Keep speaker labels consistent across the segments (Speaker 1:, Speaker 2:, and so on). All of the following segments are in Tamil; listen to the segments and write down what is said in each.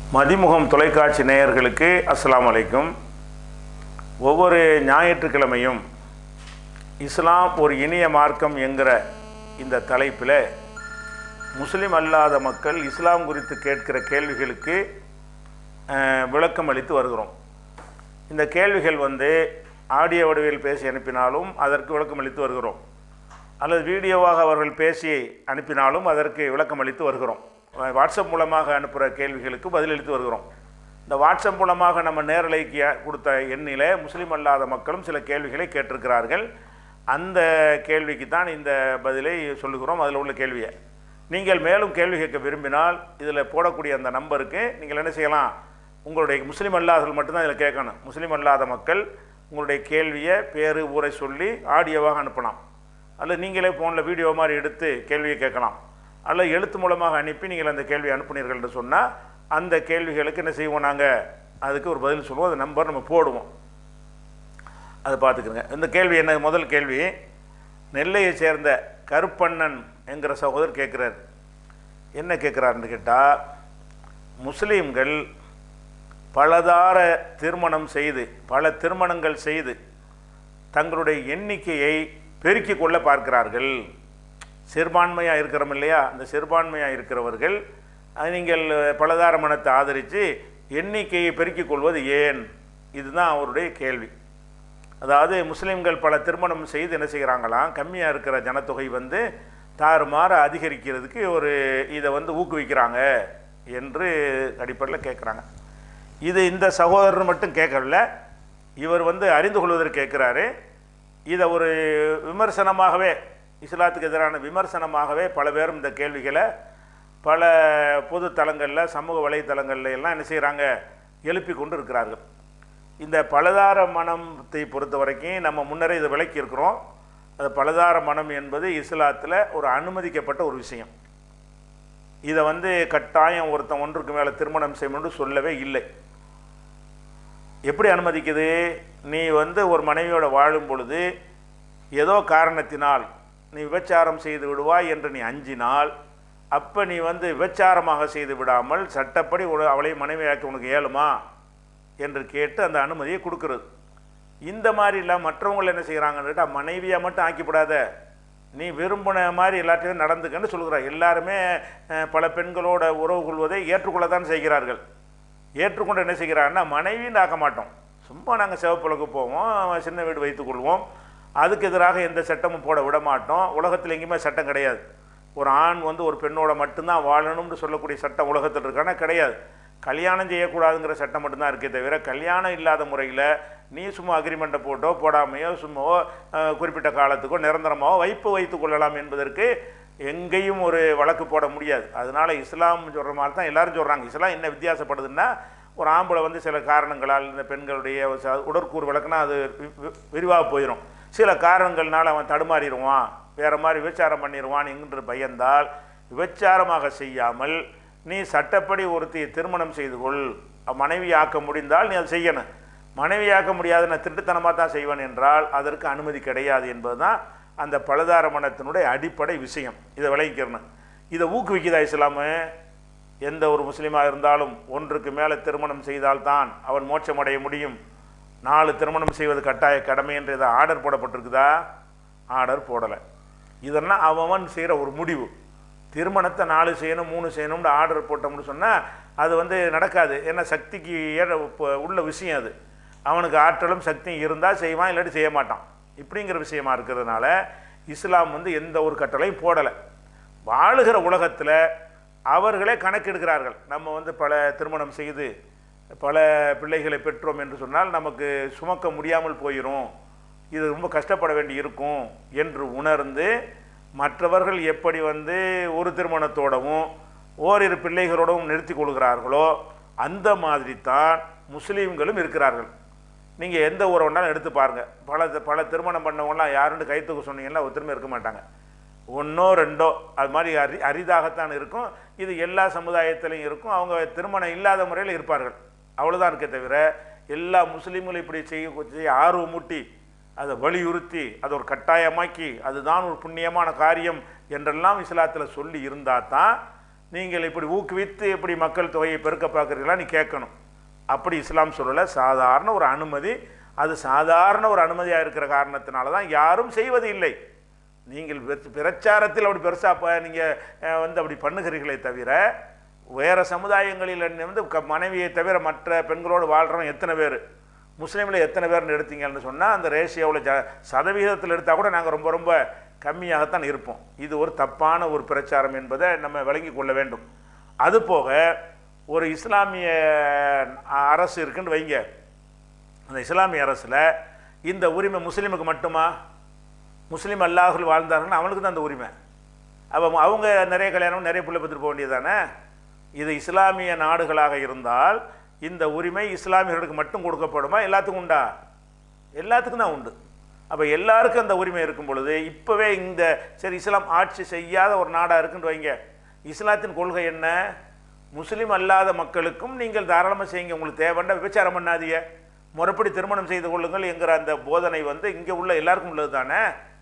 Speaker 1: மதிமுகம் தொலைக்காட்சி நேயர்களுக்கு அஸ்ஸலாமு அலைக்கும் ஒவ்வொரு ஞாயிற்றுக்கிழமையும் இஸ்லாம் ஒரு இனிய மார்க்கம் என்கிற இந்த தலைப்பில் முஸ்லிம் அல்லாத மக்கள் இஸ்லாம் குறித்து கேட்கிற கேள்விகளுக்கு அஹ், விளக்கம் அளித்து வருகிறோம் இந்த கேள்விகள் வந்து ஆடியோ வடிவில் பேசி அனுப்பினாலும் அதற்கு விளக்கம் அளித்து வருகிறோம் அல்லது வீடியோவாக அவர்கள் பேசி அனுப்பினாலும் அதற்கு விளக்கம் அளித்து வருகிறோம் வா- வாட்ஸ்அப் மூலமாக அனுப்புகிற கேள்விகளுக்கு பதிலளித்து வருகிறோம் இந்த வாட்ஸ்அப் மூலமாக நம்ம நேரலைக்கு கொடுத்த எண்ணில் முஸ்லீம் அல்லாத மக்களும் சில கேள்விகளை கேட்டிருக்கிறார்கள் அந்த கேள்விக்கு தான் இந்த பதிலை சொல்லுகிறோம் அதில் உள்ள கேள்வியை நீங்கள் மேலும் கேள்வி கேட்க விரும்பினால் இதில் போடக்கூடிய அந்த நம்பருக்கு நீங்கள் என்ன செய்யலாம் உங்களுடைய முஸ்லீம் அல்லாதவர்கள் மட்டும்தான் இதில் கேட்கணும் முஸ்லீம் அல்லாத மக்கள் உங்களுடைய கேள்வியை பேரு ஊரை சொல்லி ஆடியோவாக அனுப்பலாம் அல்லது நீங்களே ஃபோனில் வீடியோ மாதிரி எடுத்து கேள்வியை கேட்கலாம் அல்லது எழுத்து மூலமாக அனுப்பி நீங்கள் அந்த கேள்வி அனுப்புனீர்கள் என்று சொன்னால் அந்த கேள்விகளுக்கு என்ன செய்வோம் நாங்கள் அதுக்கு ஒரு பதில் சொல்லுவோம் அந்த நம்பர் நம்ம போடுவோம் அதை பார்த்துக்கிறங்க இந்த கேள்வி என்ன முதல் கேள்வி நெல்லையை சேர்ந்த கருப்பண்ணன் என்கிற சகோதரர் கேட்குறார் என்ன கேட்குறாருன்னு கேட்டால் முஸ்லீம்கள் பலதார திருமணம் செய்து பல திருமணங்கள் செய்து தங்களுடைய எண்ணிக்கையை பெருக்கிக் கொள்ள பார்க்கிறார்கள் சிறுபான்மையாக இருக்கிறோம் இல்லையா அந்த சிறுபான்மையாக இருக்கிறவர்கள் அது நீங்கள் பலதார மனத்தை ஆதரித்து எண்ணிக்கையை பெருக்கிக் கொள்வது ஏன் இதுதான் அவருடைய கேள்வி அதாவது முஸ்லீம்கள் பல திருமணம் செய்து என்ன செய்கிறாங்களாம் கம்மியாக இருக்கிற ஜனத்தொகை வந்து தாறுமாற அதிகரிக்கிறதுக்கு ஒரு இதை வந்து ஊக்குவிக்கிறாங்க என்று அடிப்படையில் கேட்குறாங்க இது இந்த சகோதரர் மட்டும் கேட்கல இவர் வந்து அறிந்து கொள்வதற்கு கேட்குறாரு இதை ஒரு விமர்சனமாகவே இஸ்லாத்துக்கு எதிரான விமர்சனமாகவே பல பேரும் இந்த கேள்விகளை பல பொது தளங்களில் சமூக வலைத்தளங்கள்ல எல்லாம் என்ன செய்கிறாங்க எழுப்பி கொண்டு இருக்கிறார்கள் இந்த பலதார மனத்தை பொறுத்த வரைக்கும் நம்ம முன்னரே இதை விளக்கி இருக்கிறோம் அது பலதார மனம் என்பது இஸ்லாத்தில் ஒரு அனுமதிக்கப்பட்ட ஒரு விஷயம் இதை வந்து கட்டாயம் ஒருத்தன் ஒன்றுக்கு மேலே திருமணம் செய்யணும்னு சொல்லவே இல்லை எப்படி அனுமதிக்குது நீ வந்து ஒரு மனைவியோட வாழும் பொழுது ஏதோ காரணத்தினால் நீ விபச்சாரம் செய்து விடுவாய் என்று நீ அஞ்சினால் அப்போ நீ வந்து விபச்சாரமாக செய்து விடாமல் சட்டப்படி ஒரு அவளை மனைவியாக்கி உனக்கு இயலுமா என்று கேட்டு அந்த அனுமதியை கொடுக்கிறது இந்த மாதிரி இல்லை மற்றவங்களை என்ன செய்கிறாங்கன்னு கேட்டால் மனைவியாக மட்டும் ஆக்கிவிடாத நீ விரும்பின மாதிரி எல்லாத்தையும் நடந்துக்கன்னு சொல்லுகிறார் எல்லாருமே அஹ், பல பெண்களோட உறவு கொள்வதை ஏற்றுக்கொள்ளத்தான் செய்கிறார்கள் ஏற்றுக்கொண்டு என்ன செய்கிறாருன்னா மனைவின்னு ஆக்க மாட்டோம் சும்மா நாங்கள் சிவப்புலகு போவோம் சின்ன வீடு வைத்துக் கொள்வோம் அதுக்கு எதிராக எந்த சட்டமும் போட விட மாட்டோம் உலகத்தில் எங்கேயுமே சட்டம் கிடையாது ஒரு ஆண் வந்து ஒரு பெண்ணோட மட்டும்தான் வாழணும்னு சொல்லக்கூடிய சட்டம் உலகத்தில் இருக்கானா கிடையாது கல்யாணம் செய்யக்கூடாதுங்கிற சட்டம் மட்டும்தான் இருக்கே தவிர கல்யாணம் இல்லாத முறையில் நீ சும்மா அக்ரிமெண்ட்டை போட்டோ போடாமையோ சும்மாவோ அஹ், குறிப்பிட்ட காலத்துக்கோ நிரந்தரமாவோ வைப்பு வைத்துக் கொள்ளலாம் என்பதற்கு எங்கேயும் ஒரு வழக்கு போட முடியாது அதனால இஸ்லாம் சொல்கிற மாதிரி தான் எல்லாரும் சொல்கிறாங்க இஸ்லாம் என்ன வித்தியாசப்படுதுன்னா ஒரு ஆம்பளை வந்து சில காரணங்களால் இந்த பெண்களுடைய ச- உடற்கூறு விளக்குனா அது விரிவாக போயிடும் சில காரணங்கள்னால அவன் தடுமாறிடுவான் வேறு மாதிரி விபச்சாரம் பண்ணிடுவான் என்கின்ற பயந்தால் விபச்சாரமாக செய்யாமல் நீ சட்டப்படி ஒருத்தியை திருமணம் செய்து கொள் மனைவி ஆக்க முடிந்தால் நீ அதை செய்யணும் மனைவியாக்க முடியாது நான் திருட்டுத்தனமாக தான் செய்வேன் என்றால் அதற்கு அனுமதி கிடையாது என்பது தான் அந்த பலதார மனத்தினுடைய அடிப்படை விஷயம் இதை விளங்கிக்கிறணும் இதை ஊக்குவிக்குதா இஸ்லாமு எந்த ஒரு முஸ்லீமாக இருந்தாலும் ஒன்றுக்கு மேலே திருமணம் செய்தால்தான் அவன் மோட்சம் அடைய முடியும் நாலு திருமணம் செய்வது கட்டாய கடமை என்று இதை ஆர்டர் போடப்பட்டிருக்குதா ஆர்டர் போடலை இதெல்லாம் அவன் செய்கிற ஒரு முடிவு திருமணத்தை நாலு செய்யணும் மூணு செய்யணும்னு ஆர்டர் போட்டோம்னு சொன்னால் அது வந்து நடக்காது ஏன்னா சக்திக்கு ஏற ப- உள்ள விஷயம் அது அவனுக்கு ஆற்றலும் சக்தியும் இருந்தால் செய்வான் இல்லாட்டி செய்ய மாட்டான் இப்படிங்கிற விஷயமா இருக்கிறதுனால இஸ்லாம் வந்து எந்த ஒரு கட்டளையும் போடலை வாழுகிற உலகத்தில் அவர்களே கணக்கெடுக்கிறார்கள் நம்ம வந்து பல திருமணம் செய்து பல பிள்ளைகளை பெற்றோம் என்று சொன்னால் நமக்கு சுமக்க முடியாமல் போயிடும் இது ரொம்ப கஷ்டப்பட வேண்டி இருக்கும் என்று உணர்ந்து மற்றவர்கள் எப்படி வந்து ஒரு திருமணத்தோடவும் ஓரிரு பிள்ளைகளோடவும் நிறுத்தி கொள்கிறார்களோ அந்த மாதிரி தான் முஸ்லீம்களும் இருக்கிறார்கள் நீங்கள் எந்த ஊரை வேணாலும் எடுத்து பாருங்கள் பல பல திருமணம் பண்ணவங்களாம் யாருன்னு கை தூக்க சொன்னீங்கன்னா ஒருத்தருமே இருக்க மாட்டாங்க ஒன்றோ ரெண்டோ அது மாதிரி அரி அரிதாகத்தான் இருக்கும் இது எல்லா சமுதாயத்திலையும் இருக்கும் அவங்க திருமணம் இல்லாத முறையில் இருப்பார்கள் அவ்வளோதான் இருக்கே தவிர எல்லா முஸ்லீம்களும் இப்படி செய்ய செய்ய ஆர்வமூட்டி அதை வலியுறுத்தி அதை ஒரு கட்டாயமாக்கி அதுதான் ஒரு புண்ணியமான காரியம் என்றெல்லாம் இஸ்லாத்தில் சொல்லி இருந்தால் தான் நீங்கள் இப்படி ஊக்குவித்து இப்படி மக்கள் தொகையை பெருக்க பார்க்குறீங்களா நீ கேட்கணும் அப்படி இஸ்லாம் சொல்லலை சாதாரண ஒரு அனுமதி அது சாதாரண ஒரு அனுமதியாக இருக்கிற காரணத்தினால தான் யாரும் செய்வது இல்லை நீங்கள் பிர- பிரச்சாரத்தில் அப்படி பெருசாக நீங்கள் வந்து அப்படி பண்ணுகிறீர்களே தவிர வேறு சமுதாயங்களில் வந்து க- மனைவியை தவிர மற்ற பெண்களோடு வாழ்கிறவங்க எத்தனை பேர் முஸ்லீமில் எத்தனை பேர்னு எடுத்தீங்கன்னு சொன்னால் அந்த ரேஷியோவில் ஜ சதவீதத்தில் எடுத்தால் கூட நாங்கள் ரொம்ப ரொம்ப கம்மியாகத்தான் இருப்போம் இது ஒரு தப்பான ஒரு பிரச்சாரம் என்பதை நம்ம விளங்கிக் கொள்ள வேண்டும் அதுபோக ஒரு இஸ்லாமிய அரசு இருக்குன்னு வைங்க அந்த இஸ்லாமிய அரசில் இந்த உரிமை முஸ்லீமுக்கு மட்டுமா முஸ்லீம் அல்லாஹுல் வாழ்ந்தார்கள் அவனுக்கு தான் அந்த உரிமை அப்போ அவங்க நிறைய கல்யாணம் நிறைய பிள்ளை பெற்றுட்டு போக வேண்டியதானே இது இஸ்லாமிய நாடுகளாக இருந்தால் இந்த உரிமை இஸ்லாமியர்களுக்கு மட்டும் கொடுக்கப்படுமா எல்லாத்துக்கும் உண்டா எல்லாத்துக்கும் தான் உண்டு அப்போ எல்லாருக்கும் அந்த உரிமை இருக்கும் பொழுது இப்போவே இந்த சரி இஸ்லாம் ஆட்சி செய்யாத ஒரு நாடாக இருக்குன்னு வைங்க இஸ்லாத்தின் கொள்கை என்ன முஸ்லீம் அல்லாத மக்களுக்கும் நீங்கள் தாராளமாக செய்யுங்க உங்களுக்கு தேவைன்னா விபச்சாரம் பண்ணாதீங்க முறைப்படி திருமணம் செய்து கொள்ளுங்கள் என்கிற அந்த போதனை வந்து இங்கே உள்ள எல்லாருக்கும் உள்ளது தானே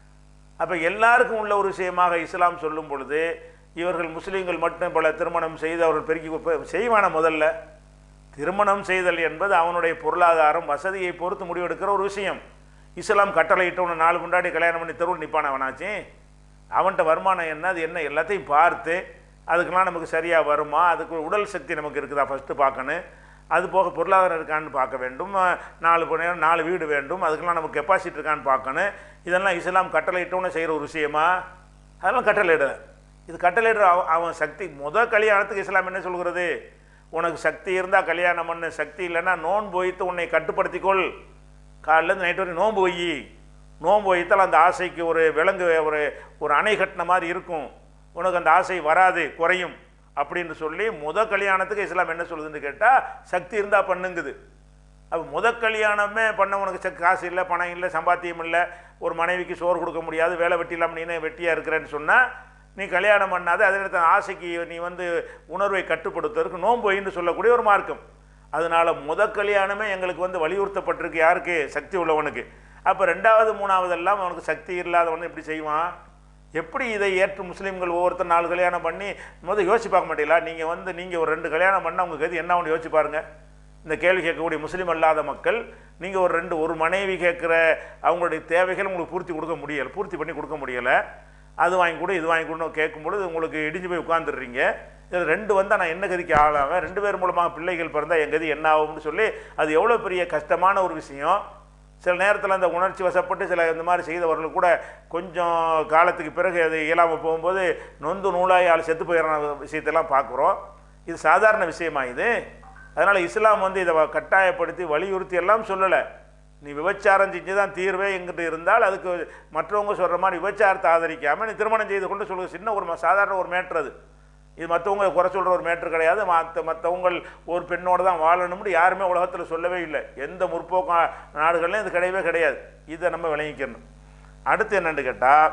Speaker 1: அப்போ எல்லாருக்கும் உள்ள ஒரு விஷயமாக இஸ்லாம் சொல்லும் பொழுது இவர்கள் முஸ்லீம்கள் மட்டும் பல திருமணம் செய்து அவர்கள் பெருக்கி கொ- செய்வான முதல்ல திருமணம் செய்தல் என்பது அவனுடைய பொருளாதாரம் வசதியை பொறுத்து முடிவெடுக்கிற ஒரு விஷயம் இஸ்லாம் கட்டளையிட்டவனை நாலு முன்னாடி கல்யாணம் பண்ணி தெருவில் நிற்பான் அவனாச்சு அவன்கிட்ட வருமானம் என்ன அது என்ன எல்லாத்தையும் பார்த்து அதுக்கெல்லாம் நமக்கு சரியாக வருமா அதுக்கு உடல் சக்தி நமக்கு இருக்குதா ஃபஸ்ட்டு பார்க்கணும் அது போக பொருளாதாரம் இருக்கான்னு பார்க்க வேண்டும் அஹ், நாலு பணி நாலு வீடு வேண்டும் அதுக்கெல்லாம் நமக்கு கெப்பாசிட்டி இருக்கான்னு பார்க்கணும் இதெல்லாம் இஸ்லாம் கட்டளையிட்டவனே செய்கிற ஒரு விஷயமா அதெல்லாம் கட்டளையிடலை இது கட்டளையிடுற அவன் அவன் சக்தி முத கல்யாணத்துக்கு இஸ்லாம் என்ன சொல்கிறது உனக்கு சக்தி இருந்தால் கல்யாணம் பண்ணு சக்தி இல்லைன்னா நோன்பு வைத்து உன்னை கட்டுப்படுத்திக்கொள் காலையிலேருந்து நைட் வரைக்கும் நோன்பு வை நோன்பு வைத்தால் அந்த ஆசைக்கு ஒரு விலங்கு ஒரு ஒரு அணை கட்டின மாதிரி இருக்கும் உனக்கு அந்த ஆசை வராது குறையும் அப்படின்னு சொல்லி முத கல்யாணத்துக்கு இஸ்லாம் என்ன சொல்லுதுன்னு கேட்டால் சக்தி இருந்தால் பண்ணுங்குது அப்போ முத கல்யாணமே பண்ண உனக்கு சக் காசு இல்லை பணம் இல்லை சம்பாத்தியம் இல்லை ஒரு மனைவிக்கு சோறு கொடுக்க முடியாது வேலை வெட்டி இல்லாமல் நீனே வெட்டியாக இருக்கிறேன்னு சொன்னால் நீ கல்யாணம் பண்ணாத அதே நேரத்தில் ஆசைக்கு நீ வந்து உணர்வை கட்டுப்படுத்துவதற்கு நோன்பு வைன்னு சொல்லக்கூடிய ஒரு மார்க்கம் அதனால முத கல்யாணமே எங்களுக்கு வந்து வலியுறுத்தப்பட்டிருக்கு யாருக்கு சக்தி உள்ளவனுக்கு அப்போ ரெண்டாவது மூணாவதெல்லாம் அவனுக்கு சக்தி இல்லாதவன் எப்படி செய்வான் எப்படி இதை ஏற்று முஸ்லீம்கள் ஒவ்வொருத்தர் நாலு கல்யாணம் பண்ணி முதல் யோசிச்சு பார்க்க மாட்டீங்களா நீங்கள் வந்து நீங்கள் ஒரு ரெண்டு கல்யாணம் பண்ணால் உங்கள் கதி என்ன ஒன்று யோசிச்சு பாருங்க இந்த கேள்வி கேட்கக்கூடிய முஸ்லீம் அல்லாத மக்கள் நீங்கள் ஒரு ரெண்டு ஒரு மனைவி கேட்குற அவங்களுடைய தேவைகள் உங்களுக்கு பூர்த்தி கொடுக்க முடியலை பூர்த்தி பண்ணி கொடுக்க முடியலை அது வாங்கி கொடு இது வாங்கி கொடுன்னு கேட்கும்பொழுது உங்களுக்கு இடிஞ்சு போய் உட்காந்துடுறீங்க இது ரெண்டு வந்தால் நான் என்ன கதிக்கு ஆளாவேன் ரெண்டு பேர் மூலமாக பிள்ளைகள் பிறந்தால் என் கதி என்ன ஆகும்னு சொல்லி அது எவ்வளோ பெரிய கஷ்டமான ஒரு விஷயம் சில நேரத்தில் அந்த உணர்ச்சி வசப்பட்டு சில இந்த மாதிரி செய்தவர்கள் கூட கொஞ்சம் காலத்துக்கு பிறகு அது இயலாமல் போகும்போது நொந்து நூலாய் ஆள் செத்து போயிடுற விஷயத்தெல்லாம் பார்க்குறோம் இது சாதாரண விஷயமா இது அதனால் இஸ்லாம் வந்து இதை வ- கட்டாயப்படுத்தி வலியுறுத்தி எல்லாம் சொல்லலை நீ விபச்சாரம் செஞ்சு தான் தீர்வே எங்கிட்ட இருந்தால் அதுக்கு மற்றவங்க சொல்கிற மாதிரி விபச்சாரத்தை ஆதரிக்காமல் நீ திருமணம் செய்து கொண்டு சொல்லுங்க சின்ன ஒரு ம- சாதாரண ஒரு மேட்ரு அது இது மற்றவங்க குறை சொல்கிற ஒரு மேட்ரு கிடையாது மற்ற மற்றவங்க ஒரு பெண்ணோடு தான் வாழணும்னு யாருமே உலகத்தில் சொல்லவே இல்லை எந்த முற்போக்கு நாடுகள்லையும் இது கிடையவே கிடையாது இதை நம்ம விளங்கிக்கணும் அடுத்து என்னன்னு கேட்டால்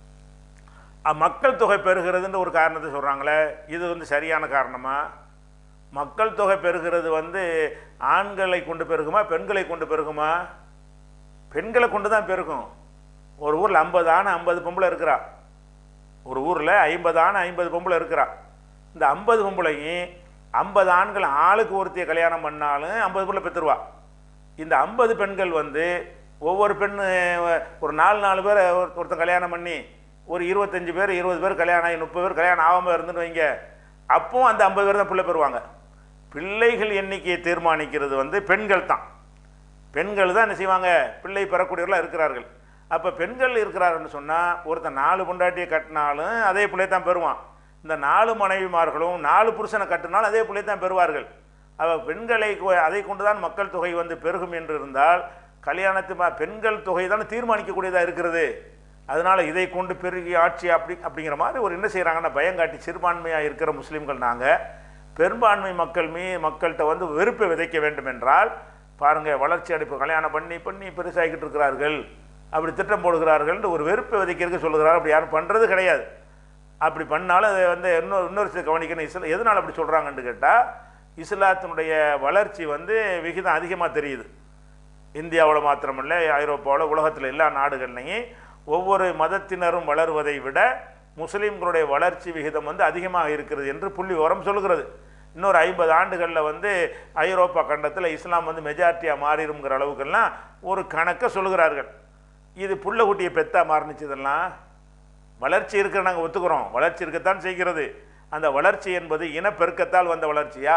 Speaker 1: மக்கள் தொகை பெருகிறதுன்ற ஒரு காரணத்தை சொல்கிறாங்களே இது வந்து சரியான காரணமா மக்கள் தொகை பெருகிறது வந்து ஆண்களை கொண்டு பெருகுமா பெண்களை கொண்டு பெருகுமா பெண்களை கொண்டு தான் பெருகும் ஒரு ஊரில் ஐம்பது ஆண் ஐம்பது பொம்பளை இருக்கிறா ஒரு ஊரில் ஐம்பது ஆண் ஐம்பது பொம்பளை இருக்கிறா இந்த ஐம்பது பொம்பளையும் ஐம்பது ஆண்கள் ஆளுக்கு ஒருத்திய கல்யாணம் பண்ணாலும் ஐம்பது பிள்ளை பெற்றுருவா இந்த ஐம்பது பெண்கள் வந்து ஒவ்வொரு பெண்ணு ஒரு நாலு நாலு பேர் ஒரு- ஒருத்தன் கல்யாணம் பண்ணி ஒரு இருபத்தஞ்சு பேர் இருபது பேர் கல்யாணம் ஆகி முப்பது பேர் கல்யாணம் ஆகாமல் இருந்துன்னு வைங்க அப்பவும் அந்த ஐம்பது பேர் தான் பிள்ளை பெறுவாங்க பிள்ளைகள் எண்ணிக்கையை தீர்மானிக்கிறது வந்து பெண்கள் தான் பெண்கள் தான் என்ன செய்வாங்க பிள்ளை பெறக்கூடியவர்களாக இருக்கிறார்கள் அப்போ பெண்கள் இருக்கிறாருன்னு சொன்னால் ஒருத்தன் நாலு பொண்டாட்டியை கட்டினாலும் அதே பிள்ளை தான் பெறுவான் இந்த நாலு மனைவிமார்களும் நாலு புருஷனை கட்டினாலும் அதே பிள்ளை தான் பெறுவார்கள் அவ பெண்களை கொ- அதை கொண்டு தான் மக்கள் தொகை வந்து பெருகும் என்று இருந்தால் கல்யாணத்து ம- பெண்கள் தொகை தானே தீர்மானிக்கக்கூடியதாக இருக்கிறது அதனால் இதை கொண்டு பெருகி ஆட்சி அப்படி அப்படிங்கிற மாதிரி ஒரு என்ன செய்கிறாங்கன்னா பயங்காட்டி சிறுபான்மையாக இருக்கிற முஸ்லீம்கள் நாங்கள் பெரும்பான்மை மக்கள் மீ மக்கள்கிட்ட வந்து வெறுப்பை விதைக்க வேண்டும் என்றால் பாருங்கள் வளர்ச்சி அடைப்பு கல்யாணம் பண்ணி பண்ணி பெருசாகிக்கிட்டு இருக்கிறார்கள் அப்படி திட்டம் போடுகிறார்கள்னு ஒரு வெறுப்பை விதைக்கிறதுக்கு சொல்லுகிறார் அப்படி யாரும் பண்ணுறது கிடையாது அப்படி பண்ணாலும் அதை வந்து இன்னொரு இன்னொரு சில கவனிக்கணும் இஸ்லா எதனால் அப்படி சொல்கிறாங்கன்னு கேட்டால் இஸ்லாத்தினுடைய வளர்ச்சி வந்து விகிதம் அதிகமாக தெரியுது இந்தியாவில் மாத்திரமல்ல ஐரோப்பாவில் உலகத்தில் எல்லா நாடுகள்லையும் ஒவ்வொரு மதத்தினரும் வளருவதை விட முஸ்லீம்களுடைய வளர்ச்சி விகிதம் வந்து அதிகமாக இருக்கிறது என்று புள்ளி விவரம் சொல்கிறது இன்னொரு ஐம்பது ஆண்டுகளில் வந்து ஐரோப்பா கண்டத்தில் இஸ்லாம் வந்து மெஜாரிட்டியாக மாறிடுங்கிற அளவுக்கெல்லாம் ஒரு கணக்கை சொல்கிறார்கள் இது புள்ள குட்டியை பெத்தா மாறினுச்சு இதெல்லாம் வளர்ச்சி இருக்கிற நாங்கள் ஒத்துக்கிறோம் வளர்ச்சி இருக்கத்தான் செய்கிறது அந்த வளர்ச்சி என்பது இனப்பெருக்கத்தால் வந்த வளர்ச்சியா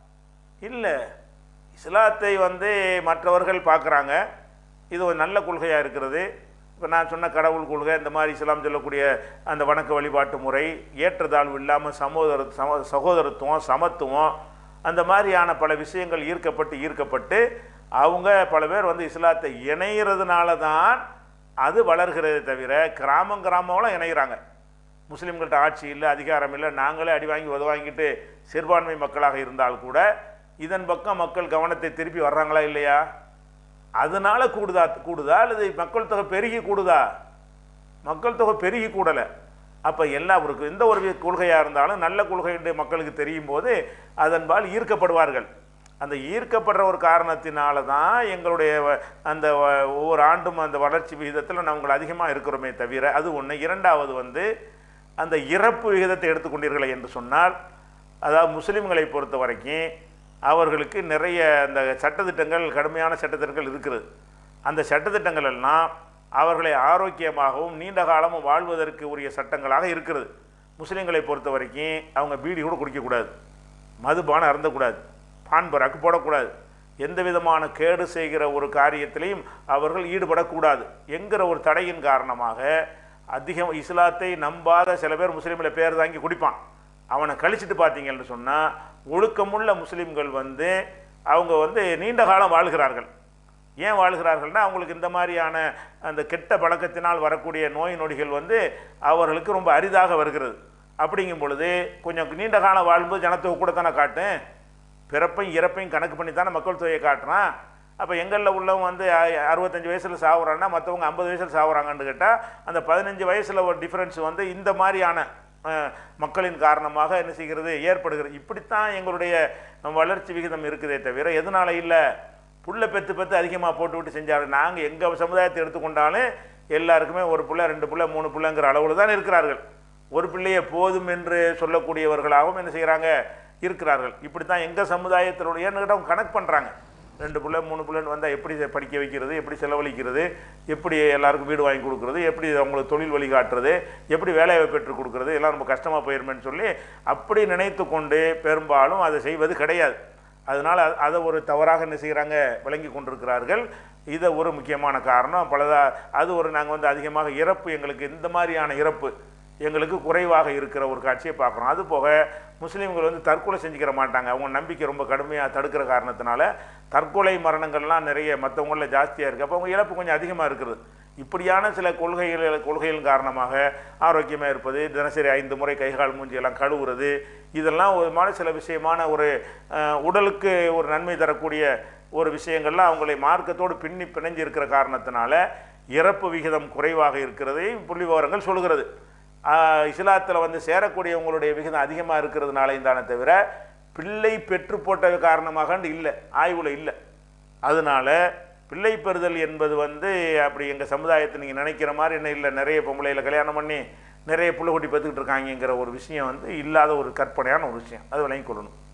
Speaker 1: இல்லை இஸ்லாத்தை வந்து மற்றவர்கள் பார்க்குறாங்க இது ஒரு நல்ல கொள்கையாக இருக்கிறது இப்போ நான் சொன்ன கடவுள் கொள்கை இந்த மாதிரி இஸ்லாம் சொல்லக்கூடிய அந்த வணக்க வழிபாட்டு முறை ஏற்றத்தாழ்வு இல்லாமல் சமோதர சம சகோதரத்துவம் சமத்துவம் அந்த மாதிரியான பல விஷயங்கள் ஈர்க்கப்பட்டு ஈர்க்கப்பட்டு அவங்க பல பேர் வந்து இஸ்லாத்தை இணைகிறதுனால தான் அது வளர்கிறதே தவிர கிராமம் கிராமம்லாம் இணைகிறாங்க முஸ்லீம்கள்ட்ட ஆட்சி இல்லை அதிகாரம் இல்லை நாங்களே அடி வாங்கி உத வாங்கிட்டு சிறுபான்மை மக்களாக இருந்தால் கூட இதன் பக்கம் மக்கள் கவனத்தை திருப்பி வர்றாங்களா இல்லையா அதனால கூடுதா கூடுதா அல்லது மக்கள் தொகை பெருகி கூடுதா மக்கள் தொகை பெருகி கூடலை அப்போ எல்லா ஒரு எந்த ஒரு கொள்கையாக இருந்தாலும் நல்ல கொள்கை என்று மக்களுக்கு தெரியும் போது அதன்பால் ஈர்க்கப்படுவார்கள் அந்த ஈர்க்கப்படுற ஒரு காரணத்தினால தான் எங்களுடைய வ- அந்த வ- ஒவ்வொரு ஆண்டும் அந்த வளர்ச்சி விகிதத்தில் நாங்கள் அதிகமாக இருக்கிறோமே தவிர அது ஒன்று இரண்டாவது வந்து அந்த இறப்பு விகிதத்தை எடுத்துக்கொண்டீர்களே என்று சொன்னால் அதாவது முஸ்லீம்களை பொறுத்த வரைக்கும் அவர்களுக்கு நிறைய அந்த சட்டத்திட்டங்கள் கடுமையான சட்டத்திட்டங்கள் இருக்கிறது அந்த சட்டத்திட்டங்கள் எல்லாம் அவர்களை ஆரோக்கியமாகவும் நீண்ட காலமும் வாழ்வதற்கு உரிய சட்டங்களாக இருக்கிறது முஸ்லீம்களை பொறுத்த வரைக்கும் அவங்க பீடி கூட குடிக்கக்கூடாது மதுபானம் அருந்தக்கூடாது பான் பராக்கு போடக்கூடாது எந்த விதமான கேடு செய்கிற ஒரு காரியத்திலையும் அவர்கள் ஈடுபடக்கூடாது என்கிற ஒரு தடையின் காரணமாக அதிகம் இஸ்லாத்தை நம்பாத சில பேர் முஸ்லீமில் பேர் தாங்கி குடிப்பான் அவனை கழிச்சிட்டு பார்த்தீங்கன்னு சொன்னால் ஒழுக்கமுள்ள முஸ்லீம்கள் வந்து அவங்க வந்து நீண்ட காலம் வாழ்கிறார்கள் ஏன் வாழ்கிறார்கள்னா அவங்களுக்கு இந்த மாதிரியான அந்த கெட்ட பழக்கத்தினால் வரக்கூடிய நோய் நொடிகள் வந்து அவர்களுக்கு ரொம்ப அரிதாக வருகிறது அப்படிங்கும் பொழுது கொஞ்சம் நீண்ட காலம் வாழும்போது ஜனத்தொகை கூட தானே காட்டும் பிறப்பையும் இறப்பையும் கணக்கு பண்ணி தானே மக்கள் தொகையை காட்டுறான் அப்போ எங்களில் உள்ளவங்க வந்து அ- அறுபத்தஞ்சு வயசில் சாகுறான்னா மற்றவங்க ஐம்பது வயசில் சாகுறாங்கன்னு கேட்டால் அந்த பதினஞ்சு வயசில் ஒரு டிஃப்ரென்ஸ் வந்து இந்த மாதிரியான அஹ், மக்களின் காரணமாக என்ன செய்கிறது ஏற்படுகிறது இப்படித்தான் எங்களுடைய வளர்ச்சி விகிதம் இருக்குதே தவிர எதனால இல்லை புள்ள பெத்து பெத்து அதிகமாக போட்டு விட்டு செஞ்சாரு நாங்கள் எங்கள் சமுதாயத்தை எடுத்துக்கொண்டாலும் எல்லாருக்குமே ஒரு புள்ள ரெண்டு புள்ள மூணு புள்ளைங்கிற அளவில் தான் இருக்கிறார்கள் ஒரு பிள்ளையே போதும் என்று சொல்லக்கூடியவர்களாகவும் என்ன செய்கிறாங்க இருக்கிறார்கள் இப்படி தான் எங்கள் சமுதாயத்தினுடைய ஏன்னு கேட்டால் அவங்க கணக்கு பண்ணுறாங்க ரெண்டு பிள்ளை மூணு பிள்ளைன்னு வந்தால் எப்படி இதை படிக்க வைக்கிறது எப்படி செலவழிக்கிறது எப்படி எல்லாருக்கும் வீடு வாங்கி கொடுக்குறது எப்படி அவங்களுக்கு தொழில் வழிகாட்டுறது எப்படி வேலையை பெற்றுக் கொடுக்குறது எல்லாம் ரொம்ப கஷ்டமாக போயிருமேன்னு சொல்லி அப்படி நினைத்து கொண்டு பெரும்பாலும் அதை செய்வது கிடையாது அதனால் அ- அதை ஒரு தவறாக என்ன செய்கிறாங்க விளங்கி கொண்டிருக்கிறார்கள் இதை ஒரு முக்கியமான காரணம் பலதா அது ஒரு நாங்கள் வந்து அதிகமாக இறப்பு எங்களுக்கு இந்த மாதிரியான இறப்பு எங்களுக்கு குறைவாக இருக்கிற ஒரு காட்சியை பார்க்குறோம் அது போக முஸ்லீம்கள் வந்து தற்கொலை செஞ்சுக்கிற மாட்டாங்க அவங்க நம்பிக்கை ரொம்ப கடுமையாக தடுக்கிற காரணத்தினால தற்கொலை மரணங்கள்லாம் நிறைய மற்றவங்களில் ஜாஸ்தியாக இருக்குது அப்போ அவங்க இழப்பு கொஞ்சம் அதிகமாக இருக்குது இப்படியான சில கொள்கைகள் கொள்கைகளின் காரணமாக ஆரோக்கியமாக இருப்பது தினசரி ஐந்து முறை கைகால் மூஞ்சி எல்லாம் கழுவுறது இதெல்லாம் ஒரு மாதிரி சில விஷயமான ஒரு அஹ், உடலுக்கு ஒரு நன்மை தரக்கூடிய ஒரு விஷயங்கள்லாம் அவங்களை மார்க்கத்தோடு பின்னி பிணைஞ்சு இருக்கிற காரணத்தினால இறப்பு விகிதம் குறைவாக இருக்கிறதை புள்ளி விவரங்கள் சொல்கிறது இஸ்லாத்தில் வந்து சேரக்கூடியவங்களுடைய விகிதம் அதிகமாக இருக்கிறதுனாலையும் தானே தவிர பிள்ளை பெற்று போட்ட காரணமாக இல்லை ஆய்வில் இல்லை அதனால பிள்ளை பெறுதல் என்பது வந்து அப்படி எங்கள் சமுதாயத்தை நீங்கள் நினைக்கிற மாதிரி என்ன இல்லை நிறைய பொம்பளையில கல்யாணம் பண்ணி நிறைய புள்ள குட்டி பெற்றுக்கிட்டு இருக்காங்கங்கிற ஒரு விஷயம் வந்து இல்லாத ஒரு கற்பனையான ஒரு விஷயம் அது விளங்கிக் கொள்ளணும்